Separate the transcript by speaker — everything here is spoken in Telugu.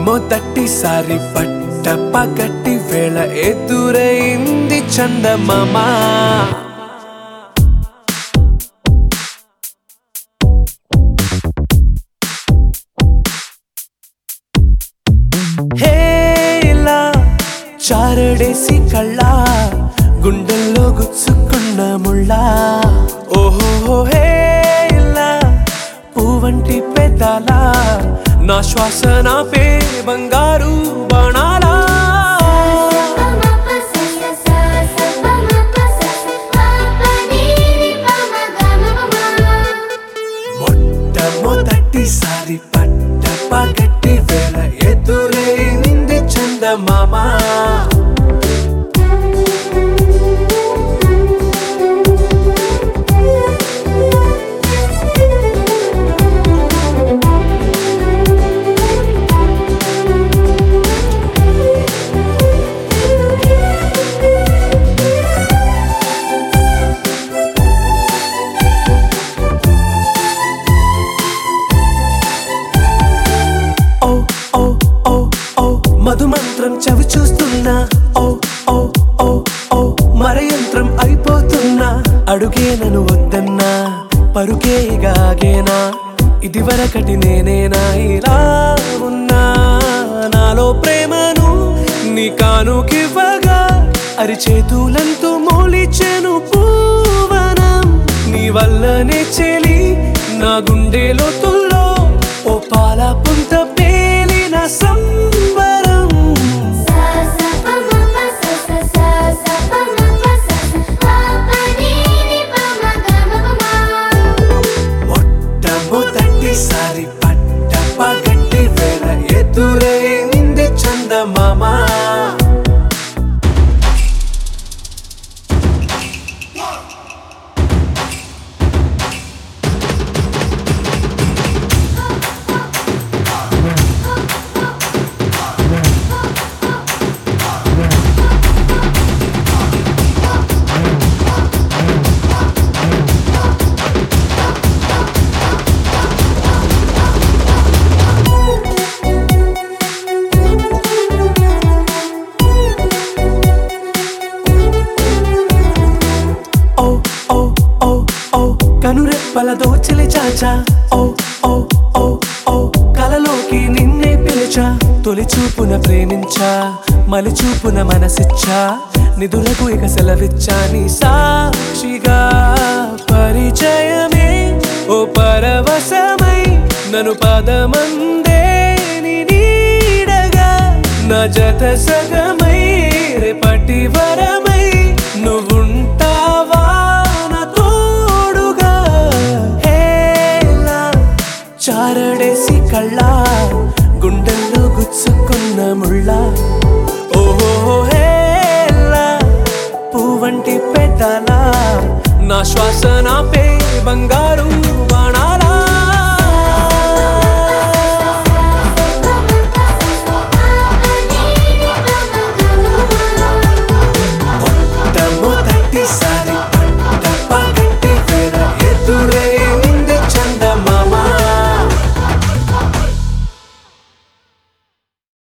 Speaker 1: మొదటిసారి పట్ట పగటి వేళ ఎదురైంది చందమామా హేలా చారడేసి కళ్ళ గుండెల్లో గుచ్చుకున్న ముళ్ళ ఓహో హేలా పువ్వంటి పెదాల నా శ్వాస నా పే బంగారు బాణాలా మొట్టమొదటిసారి పట్ట పగటి వేళ ఎదురైంది చందమామా ఓ ఓ ఓ ఓ మధుమంత్రం చవి చూస్తున్నా ఓ ఓ ఓ ఓ మరయంత్రం అయిపోతున్నా అడుగే నన్ను వద్దన్నా పరుకేగాగేనా ఇది వరకటి నేనేనా ఇలా ఉన్నా నాలో ప్రేమను నీ కానుకివ్వగా అరిచేతులంతో మోలిచెను పూవనం నీ వల్లనే చెలి నా గుండెలో తుల్లో ఓ పాల పుంత పేలిన సంబరం మొట్టమొదటిసారి పట్ట పగటి వేళ ఎదురైంది చందమామా ఓ ఓ ఓ ఓ కనురెప్పల దోచలి చాచా ఓ ఓ ఓ ఓ కలలోకి నిన్నే పిలిచా తొలి చూపున ప్రేమించా మలి చూపున మనసిచ్చా నిధులకు ఇక సెలవిచ్చా నీ సాక్షిగా పరిచయమే ఓ పరవశమై నన్ను పదమందే నీ నీడగా నా జత సగమై రేపటి వరమై నువ్వుంటావా నా తోడుగా హేలా చారడేసి కళ్ళ గుండెల్లో గుచ్చుకున్న ముళ్ళ ఓహో హేలా పువ్వంటి పెదాల నా శ్వాస నా పే బంగారు